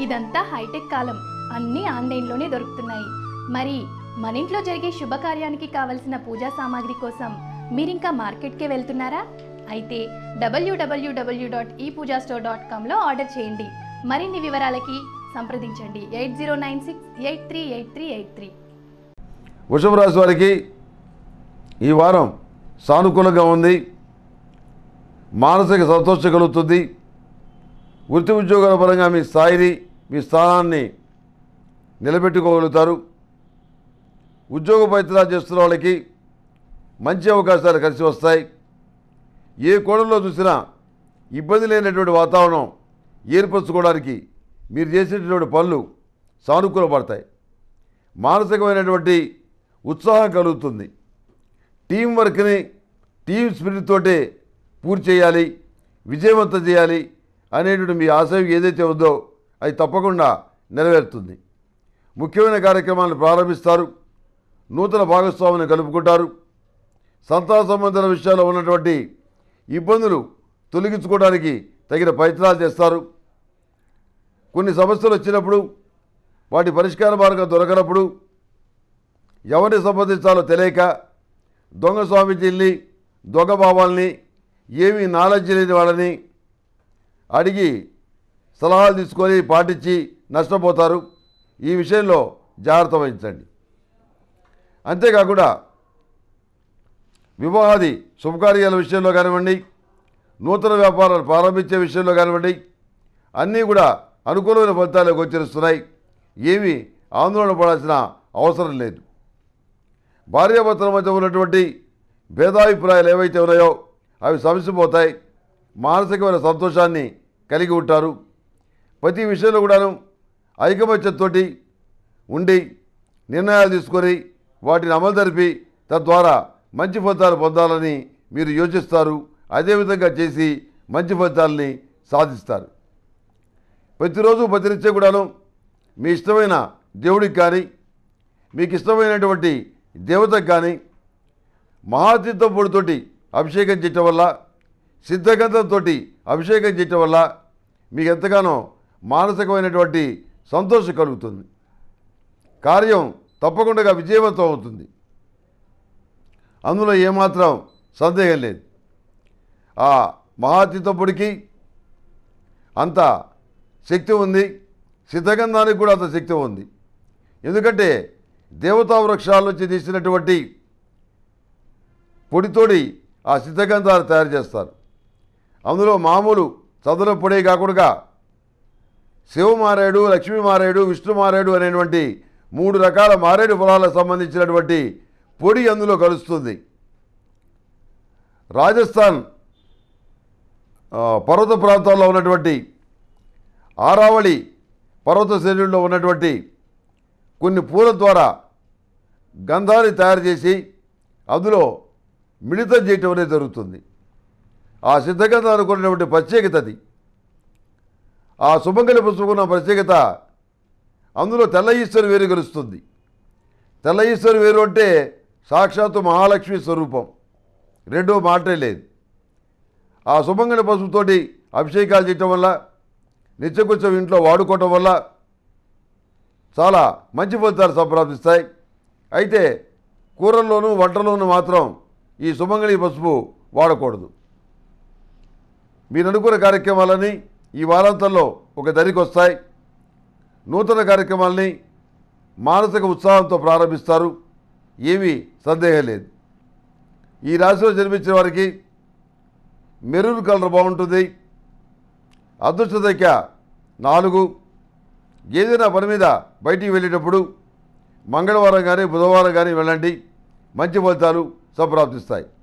ఇదంతా హైటెక్ కాలం అన్నీ ఆన్లైన్లోనే దొరుకుతున్నాయి మరి మన ఇంట్లో జరిగే శుభకార్యానికి కావలసిన పూజా సామాగ్రి కోసం మీరింకా మార్కెట్కే వెళ్తున్నారా అయితే డబ్ల్యూడబ్ల్యూడబ్ల్యూ dot e Pooja store dot కామ్లో ఆర్డర్ చేయండి మరిన్ని వివరాలకి సంప్రదించండి eight zero nine six eight three eight three eight three వృషభ రాశి వారికి ఈ వారం సానుకూలంగా ఉంది మానసిక సంతోషం కలుగుతుంది వృత్తి ఉద్యోగాల పరంగా మీ స్థాయిని మీ స్థానాన్ని నిలబెట్టుకోగలుగుతారు ఉద్యోగ ప్రయత్నాలు చేస్తున్న వాళ్ళకి మంచి అవకాశాలు కలిసి వస్తాయి ఏ కోణంలో చూసినా ఇబ్బంది లేనటువంటి వాతావరణం ఏర్పరచుకోవడానికి మీరు చేసేటటువంటి పనులు సానుకూలపడతాయి మానసికమైనటువంటి ఉత్సాహం కలుగుతుంది టీం వర్క్ని టీం స్పిరిట్ తోటే పూర్తి చేయాలి విజయవంతం చేయాలి అనేటువంటి మీ ఆశయం ఏదైతే ఉందో అది తప్పకుండా నెరవేరుతుంది ముఖ్యమైన కార్యక్రమాలను ప్రారంభిస్తారు నూతన భాగస్వామిని కలుపుకుంటారు సంతాన సంబంధాల విషయాల్లో ఉన్నటువంటి ఇబ్బందులు తొలగించుకోవడానికి తగిన ప్రయత్నాలు చేస్తారు కొన్ని సమస్యలు వచ్చినప్పుడు వాటి పరిష్కార మార్గం దొరకనప్పుడు ఎవరిని సంబంధించాలో తెలియక దొంగ స్వామీజీల్ని దొంగ బాబాల్ని ఏమీ నాలెడ్జ్ లేని వాళ్ళని అడిగి సలహాలు తీసుకొని పాటించి నష్టపోతారు ఈ విషయంలో జాగ్రత్త వహించండి అంతేకాకుండా వివాహాది శుభకార్యాల విషయంలో కానివ్వండి నూతన వ్యాపారాలు ప్రారంభించే విషయంలో కానివ్వండి అన్నీ కూడా అనుకూలమైన ఫలితాలు గోచరిస్తున్నాయి ఏమీ ఆందోళన పడాల్సిన అవసరం లేదు భార్యాభర్తల మధ్య ఉన్నటువంటి భేదాభిప్రాయాలు ఏవైతే ఉన్నాయో అవి సమసిపోతాయి మానసికమైన సంతోషాన్ని కలిగి ఉంటారు ప్రతి విషయంలో కూడాను ఐకమత్యంతోటి ఉండి నిర్ణయాలు తీసుకొని వాటిని అమలు జరిపి తద్వారా మంచి ఫలితాలు పొందాలని మీరు యోచిస్తారు అదేవిధంగా చేసి మంచి ఫలితాలని సాధిస్తారు ప్రతిరోజు ప్రతినిత్యం కూడాను మీ ఇష్టమైన దేవుడికి కానీ మీకు ఇష్టమైనటువంటి దేవతకు కానీ మహాతీర్థం పొడితోటి అభిషేకం చేయటం వల్ల సిద్ధగంధంతో అభిషేకం చేయటం వల్ల మీకు ఎంతగానో మానసికమైనటువంటి సంతోషం కలుగుతుంది కార్యం తప్పకుండా విజయవంతం అవుతుంది అందులో ఏమాత్రం సందేహం లేదు ఆ మహాతీర్థం పొడికి అంత శక్తి ఉంది సిద్ధగంధానికి కూడా అంత శక్తి ఉంది ఎందుకంటే దేవతా వృక్షాల నుంచి తీసినటువంటి పొడితోడి ఆ సిద్ధగంధాలు తయారు చేస్తారు అందులో మామూలు చదువుల పొడి కాకుండా శివమారేడు లక్ష్మీ మారేడు విష్ణు మారేడు అనేటువంటి మూడు రకాల మారేడు ఫలాలకు సంబంధించినటువంటి పొడి అందులో కలుస్తుంది రాజస్థాన్ ఆ, పర్వత ప్రాంతాల్లో ఉన్నటువంటి ఆరావళి పర్వత శ్రేణుల్లో ఉన్నటువంటి కొన్ని పూల ద్వారా గంధాన్ని తయారు చేసి అందులో మిళితం చేయటం అనేది జరుగుతుంది ఆ సిద్ధగంధం అనుకున్నటువంటి ప్రత్యేకత అది ఆ సుమంగళి పుష్పకున్న ప్రత్యేకత అందులో తెల్ల ఈశ్వరి వేరు కలుస్తుంది తెల్ల ఈశ్వరి వేరు అంటే సాక్షాత్తు మహాలక్ష్మి స్వరూపం రెండో మాటే లేదు ఆ సుమంగళి పసుపుతోటి అభిషేకాలు చేయటం వల్ల నిత్యకృత్యం ఇంట్లో వాడుకోవటం వల్ల చాలా మంచి ఫలితాలు సంప్రాప్తిస్తాయి అయితే కూరల్లోనూ వంటల్లోనూ మాత్రం ఈ సుమంగళి పసుపు వాడకూడదు మీరు అనుకున్న కార్యక్రమాలని ఈ వారాంతంలో ఒక దరికి వస్తాయి నూతన కార్యక్రమాలని మానసిక ఉత్సాహంతో ప్రారంభిస్తారు ఏమీ సందేహం లేదు ఈ రాశిలో జన్మించిన వారికి మెరూన్ కలర్ బాగుంటుంది అదృష్ట సంఖ్య నాలుగు ఏదైనా పని మీద బయటికి వెళ్ళేటప్పుడు మంగళవారం కానీ బుధవారం కానీ వెళ్ళండి మంచి ఫలితాలు సంప్రాప్తిస్తాయి